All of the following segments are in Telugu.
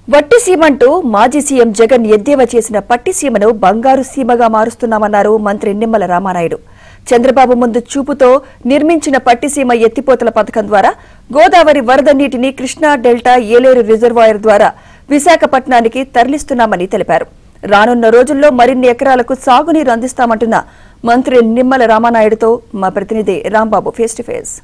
వట్టి సీమంటూ మాజీ సీఎం జగన్ ఎద్దేవా చేసిన పట్టి సీమను బంగారు సీమగా మారుస్తున్నామన్నారు మంత్రి నిమ్మల రామానాయుడు చంద్రబాబు ముందు చూపుతో నిర్మించిన పట్టిసీమ ఎత్తిపోతల పథకం ద్వారా గోదావరి వరద నీటిని కృష్ణా డెల్టా ఏలేరు రిజర్వాయర్ ద్వారా విశాఖపట్నానికి తరలిస్తున్నామని తెలిపారు రానున్న రోజుల్లో మరిన్ని ఎకరాలకు సాగునీరు అందిస్తామంటున్న మంత్రి నిమ్మల రామానాయుడుతో మా ప్రతినిధి రాంబాబు ఫేస్ టు ఫేస్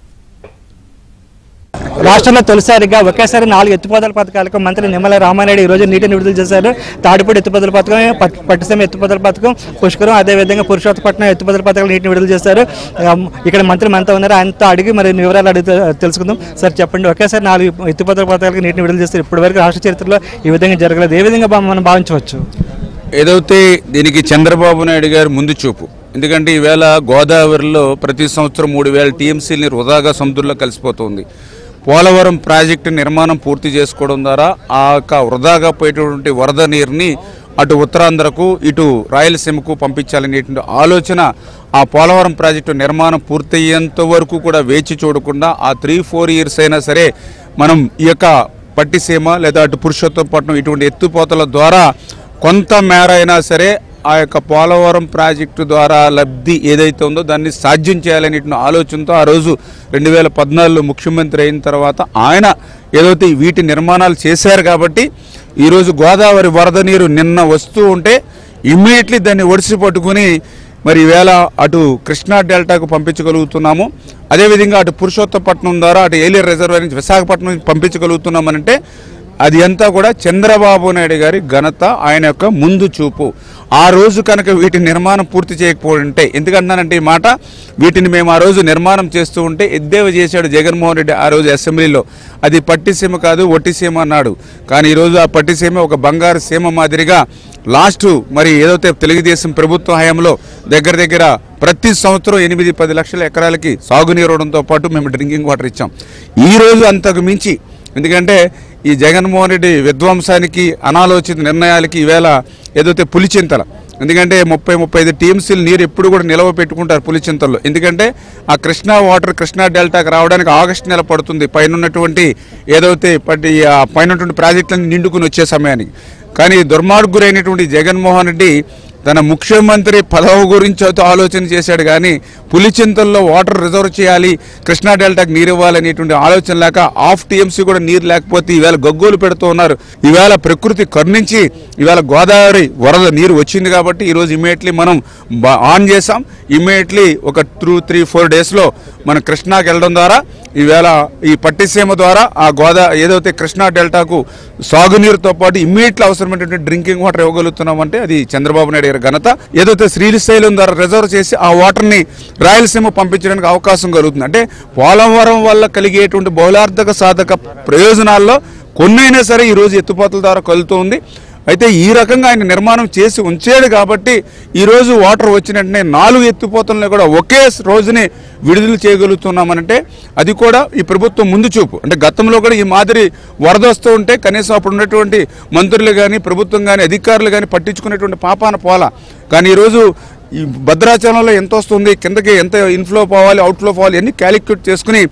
రాష్ట్రంలో తొలిసారిగా ఒకేసారి నాలుగు ఎత్తిపోతల పథకాలకు మంత్రి నిమ్మల రామానాయుడు ఈ రోజు నీటిని విడుదల చేశారు తాడిపూడి ఎత్తిపోతల పథకం పట్- పట్టిసీమ ఎత్తిపోతల పథకం పుష్కరం అదేవిధంగా పురుషోత్తపట్నం ఎత్తిపోతల పథకాలు నీటిని విడుదల చేశారు ఆ, ఇక్కడ మంత్రి మనతో ఉన్నారు ఆయనతో అడిగి మరి వివరాలు అడిగి తెలుసుకుందాం సార్ చెప్పండి ఒకేసారి నాలుగు ఎత్తిపోతల పథకాలకు నీటిని విడుదల చేస్తారు ఇప్పటివరకు రాష్ట్ర చరిత్రలో ఈ విధంగా జరగలేదు ఏ విధంగా భా- మనం భావించవచ్చు ఏదైతే దీనికి చంద్రబాబు నాయుడు గారు ముందు చూపు ఎందుకంటే ఈవేళ గోదావరిలో ప్రతి సంవత్సరం మూడు వేల టీఎంసీలని వృధాగా సముద్రంలో కలిసిపోతుంది పోలవరం ప్రాజెక్టు నిర్మాణం పూర్తి చేసుకోవడం ద్వారా ఆ యొక్క వృధాగా పోయేటటువంటి వరద నీరుని అటు ఉత్తరాంధ్రకు ఇటు రాయలసీమకు పంపించాలనేటువంటి ఆలోచన ఆ పోలవరం ప్రాజెక్టు నిర్మాణం పూర్తయ్యేంత వరకు కూడా వేచి చూడకుండా ఆ త్రీ ఫోర్ ఇయర్స్ అయినా సరే మనం ఈ యొక్క పట్టిసీమ లేదా అటు పురుషోత్తపట్నం ఇటువంటి ఎత్తుపోతల ద్వారా కొంత మేర అయినా సరే ఆ యొక్క పోలవరం ప్రాజెక్టు ద్వారా లబ్ధి ఏదైతే ఉందో దాన్ని సాధ్యం చేయాలనే ఆలోచనతో ఆ రోజు రెండు వేల పద్నాలుగులో ముఖ్యమంత్రి అయిన తర్వాత ఆయన ఏదైతే వీటి నిర్మాణాలు చేశారు కాబట్టి ఈరోజు గోదావరి వరద నీరు నిన్న వస్తూ ఉంటే ఇమ్మీడియట్లీ దాన్ని ఒడిసి పట్టుకుని మరి ఈవేళ అటు కృష్ణా డెల్టాకు పంపించగలుగుతున్నాము అదేవిధంగా అటు పురుషోత్తపట్నం ద్వారా అటు ఏలియర్ రిజర్వాయర్ నుంచి విశాఖపట్నం నుంచి పంపించగలుగుతున్నామనంటే అది అంతా కూడా చంద్రబాబు నాయుడు గారి ఘనత ఆయన యొక్క ముందు చూపు ఆ రోజు కనుక వీటి నిర్మాణం పూర్తి చేయకపోయింటే ఎందుకంటున్నానంటే ఈ మాట వీటిని మేము ఆ రోజు నిర్మాణం చేస్తూ ఉంటే ఎద్దేవ చేశాడు జగన్మోహన్ రెడ్డి ఆ రోజు అసెంబ్లీలో అది పట్టిసీమ కాదు ఒట్టిసీమ అన్నాడు కానీ ఈరోజు ఆ పట్టిసీమ ఒక బంగారు సీమ మాదిరిగా లాస్ట్ మరి ఏదైతే తెలుగుదేశం ప్రభుత్వ హయాంలో దగ్గర దగ్గర ప్రతి సంవత్సరం ఎనిమిది పది లక్షల ఎకరాలకి సాగునీరు ఇవ్వడంతో పాటు మేము డ్రింకింగ్ వాటర్ ఇచ్చాం ఈ రోజు అంతకు మించి ఎందుకంటే ఈ జగన్మోహన్ రెడ్డి విధ్వంసానికి అనాలోచిత నిర్ణయాలకి ఈవేళ ఏదైతే పులిచింతల ఎందుకంటే ముప్పై ముప్పై ఐదు టీఎంసీలు నీరు ఎప్పుడు కూడా నిలవ పెట్టుకుంటారు పులిచింతల్లో ఎందుకంటే ఆ కృష్ణా వాటర్ కృష్ణా డెల్టాకి రావడానికి ఆగస్టు నెల పడుతుంది పైన ఉన్నటువంటి ఏదైతే పట్టి ఆ పైన ఉన్నటువంటి ప్రాజెక్టులను నిండుకుని వచ్చే సమయానికి కానీ దుర్మార్గురైనటువంటి జగన్మోహన్ రెడ్డి తన ముఖ్యమంత్రి పదవి గురించి అయితే ఆలోచన చేశాడు కానీ పులిచింతల్లో వాటర్ రిజర్వ్ చేయాలి కృష్ణా డెల్టాకి నీరు ఇవ్వాలనేటువంటి ఆలోచన లేక హాఫ్ టీఎంసీ కూడా నీరు లేకపోతే ఈవేళ గగ్గోలు పెడుతూ ఉన్నారు ఈవేళ ప్రకృతి కరుణించి ఈవేళ గోదావరి వరద నీరు వచ్చింది కాబట్టి ఈరోజు ఇమీడియట్లీ మనం బా- ఆన్ చేసాం ఇమీడియట్లీ ఒక టూ త్రీ ఫోర్ డేస్లో మనం కృష్ణాకి వెళ్ళడం ద్వారా ఈవేళ ఈ పట్టిసీమ ద్వారా ఆ గోదా ఏదైతే కృష్ణా డెల్టాకు సాగునీరుతో పాటు ఇమ్మీడియట్లీ అవసరమైనటువంటి డ్రింకింగ్ వాటర్ ఇవ్వగలుగుతున్నామంటే అది చంద్రబాబు నాయుడు గారి ఘనత ఏదైతే శ్రీశైలం ద్వారా రిజర్వ్ చేసి ఆ వాటర్ని రాయలసీమ పంపించడానికి అవకాశం కలుగుతుంది అంటే పోలవరం వల్ల కలిగేటువంటి బహుళార్థక సాధక ప్రయోజనాల్లో కొన్నైనా సరే ఈ రోజు ఎత్తుపోతల ద్వారా కలుగుతుంది అయితే ఈ రకంగా ఆయన నిర్మాణం చేసి ఉంచాడు కాబట్టి ఈరోజు వాటర్ వచ్చిన వెంటనే నాలుగు ఎత్తిపోతలను కూడా ఒకే రోజునే విడుదల చేయగలుగుతున్నామనంటే అది కూడా ఈ ప్రభుత్వం ముందు చూపు అంటే గతంలో కూడా ఈ మాదిరి వరద వస్తూ ఉంటే కనీసం అప్పుడు ఉన్నటువంటి మంత్రులు కానీ ప్రభుత్వం కానీ అధికారులు కానీ పట్టించుకునేటువంటి పాపాన పోలా కానీ ఈరోజు ఈ భద్రాచలంలో ఎంత వస్తుంది కిందకి ఎంత ఇన్ఫ్లో పోవాలి అవుట్ఫ్లో పోవాలి అన్ని క్యాలిక్యులేట్ చేసుకుని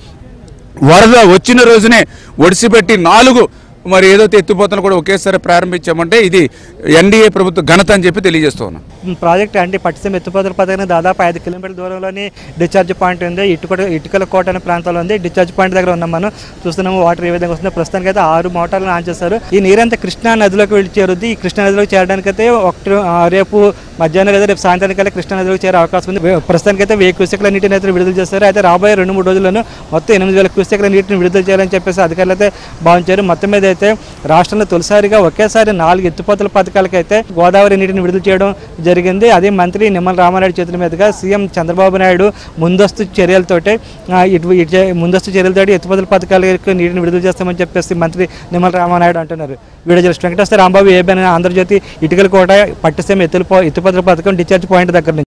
వరద వచ్చిన రోజునే ఒడిసిపెట్టి నాలుగు మరి ఏదైతే ఎత్తిపోతలు కూడా ఒకేసారి ప్రారంభించామంటే ఇది ఎన్డీఏ ప్రభుత్వ ఘనత అని చెప్పి తెలియజేస్తూ ఉన్నాం ప్రాజెక్ట్ అంటే పట్టిసీమ ఎత్తిపోతల పథకానికి దాదాపు ఐదు కిలోమీటర్ల దూరంలోని డిశ్చార్జ్ పాయింట్ ఉంది ఇటుక ఇటుకల కోట అనే ప్రాంతంలో ఉంది డిశ్చార్జ్ పాయింట్ దగ్గర ఉన్నాం మనం చూస్తున్నాము వాటర్ ఏ విధంగా వస్తుందో ప్రస్తుతానికి అయితే ఆరు మోటార్లు ఆన్ చేశారు ఈ నీరంతా కృష్ణా నదిలోకి వెళ్ళి చేరుద్ది ఈ కృష్ణా నదిలోకి చేరడానికి అయితే ఒకటి ఆ, రేపు మధ్యాహ్నం లేదా రేపు సాయంత్రానికి కృష్ణా నదిలోకి చేరే అవకాశం ఉంది వే- ప్రస్తుతానికి అయితే వెయ్యి క్యూసెక్ల నీటిని అయితే విడుదల చేస్తారు అయితే రాబోయే రెండు మూడు రోజుల్లోనూ మొత్తం ఎనిమిది వేల క్యూసెక్ల నీటిని విడుదల చేయాలని చెప్పేసి అధికారులు అయితే భావించారు మొత్తం మీద అయితే రాష్ట్రంలో తొలిసారిగా ఒకేసారి నాలుగు ఎత్తిపోతల పథకాలకైతే గోదావరి నీటిని విడుదల చేయడం జరిగింది అదే మంత్రి నిమ్మల రామారెడ్డి చేతుల మీదుగా సీఎం చంద్రబాబు నాయుడు ముందస్తు చర్యలతోటి ఆ, ఇటు ఇటు చే- ముందస్తు చర్యలతోటి ఎత్తిపోతల పథకాలకు నీటిని విడుదల చేస్తామని చెప్పేసి మంత్రి నిమ్మల రామానాయుడు అంటున్నారు వీడియో జస్ట్ వెంకటేశ్వర రాంబాబు ఏబైనా ఆంధ్రజ్యోతి ఇటుకల కోట పట్టిసీమ ఎత్తుల ఎత్తిపోతల పథకం డిశ్చార్జ్ పాయింట్ దగ్గర నుంచి